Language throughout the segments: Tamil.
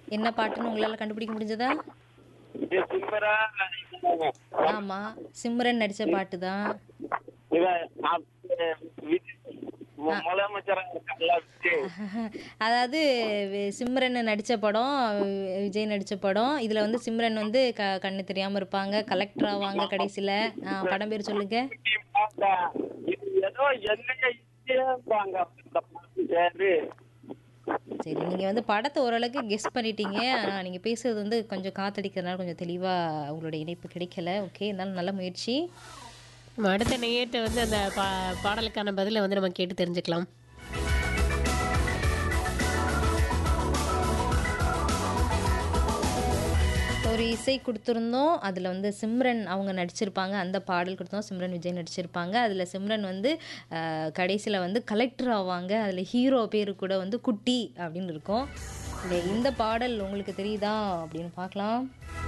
என்ன பாட்டுன்னு உங்களால கண்டுபிடிக்க முடிஞ்சதா இது சிம்மரா இதுதாங்க. ஆமா சிம்ரன் நடிச்ச பாட்டு தான் இவன் அப்~ விஜய் மு- முதலமைச்சரா இருக்காங்களா விஜய் அதாவது வி- சிம்ரன் நடிச்ச படம் வி- விஜய் நடிச்ச படம் இதுல வந்து சிம்ரன் வந்து க கண்ணு தெரியாம இருப்பாங்க கலெக்டர் ஆவாங்க கடைசியில ஆ, படம் பேர் சொல்லுங்க இது ஏதோ என்னைய இந்தியாங்க இந்த பாட்டு பேரு சரி நீங்க வந்து படத்தை ஓரளவுக்கு கெஸ் பண்ணிட்டீங்க ஆனா நீங்க பேசுறது வந்து கொஞ்சம் காத்தடிக்கிறதுனால கொஞ்சம் தெளிவா உங்களோட இணைப்பு கிடைக்கல ஓகே இருந்தாலும் நல்ல முயற்சி நம்ம அடுத்த நேயத்தை வந்து அந்த பா பாடலுக்கான பதிலை வந்து நம்ம கேட்டு தெரிஞ்சுக்கலாம் ஒரு இசை கொடுத்துருந்தோம் அதில் வந்து சிம்ரன் அவங்க நடிச்சிருப்பாங்க அந்த பாடல் கொடுத்தோம் சிம்ரன் விஜய் நடிச்சிருப்பாங்க அதில் சிம்ரன் வந்து கடைசியில் வந்து கலெக்டர் ஆவாங்க அதில் ஹீரோ பேர் கூட வந்து குட்டி அப்படின்னு இருக்கும் இந்த இந்த பாடல் உங்களுக்கு தெரியுதா அப்படின்னு பார்க்கலாம்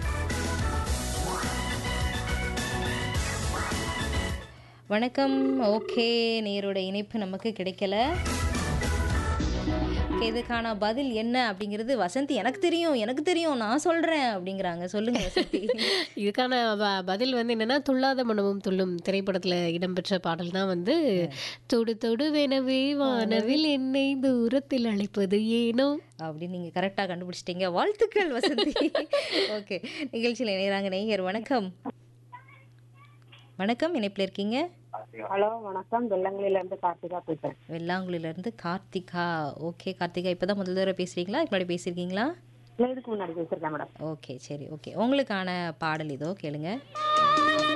வணக்கம் ஓகே நேரோட இணைப்பு நமக்கு கிடைக்கல ஓகே இதுக்கான பதில் என்ன அப்படிங்கிறது வசந்தி எனக்கு தெரியும் எனக்கு தெரியும் நான் சொல்றேன் அப்படிங்கிறாங்க சொல்லுங்க வசந்தி இதுக்கான ப- பதில் வந்து என்னன்னா துள்ளாத மனமும் துள்ளும் திரைப்படத்துல இடம்பெற்ற பாடல் தான் வந்து தொடு தொடு வெனவே வானவில் என்னை தூரத்தில் அழைப்பது ஏனோ அப்படின்னு நீங்க கரெக்டா கண்டுபிடிச்சிட்டீங்க வாழ்த்துக்கள் வசந்தி ஓகே நிகழ்ச்சியில் இணைகிறாங்க நேயர் வணக்கம் வணக்கம் இணைப்பில் இருக்கீங்க ஹலோ வணக்கம் வெள்ளங்களில இருந்து கார்த்திகா பேசுறேன் வெள்ளாங்குழில இருந்து கார்த்திகா ஓகே கார்த்திகா இப்பதான் முதல் தடவை பேசுறீங்களா முன்னாடி பேசியிருக்கீங்களா இல்ல, இதுக்கு முன்னாடி பேசிருக்கேன் மேடம் ஓகே சரி ஓகே உங்களுக்கான பாடல் இதோ கேளுங்க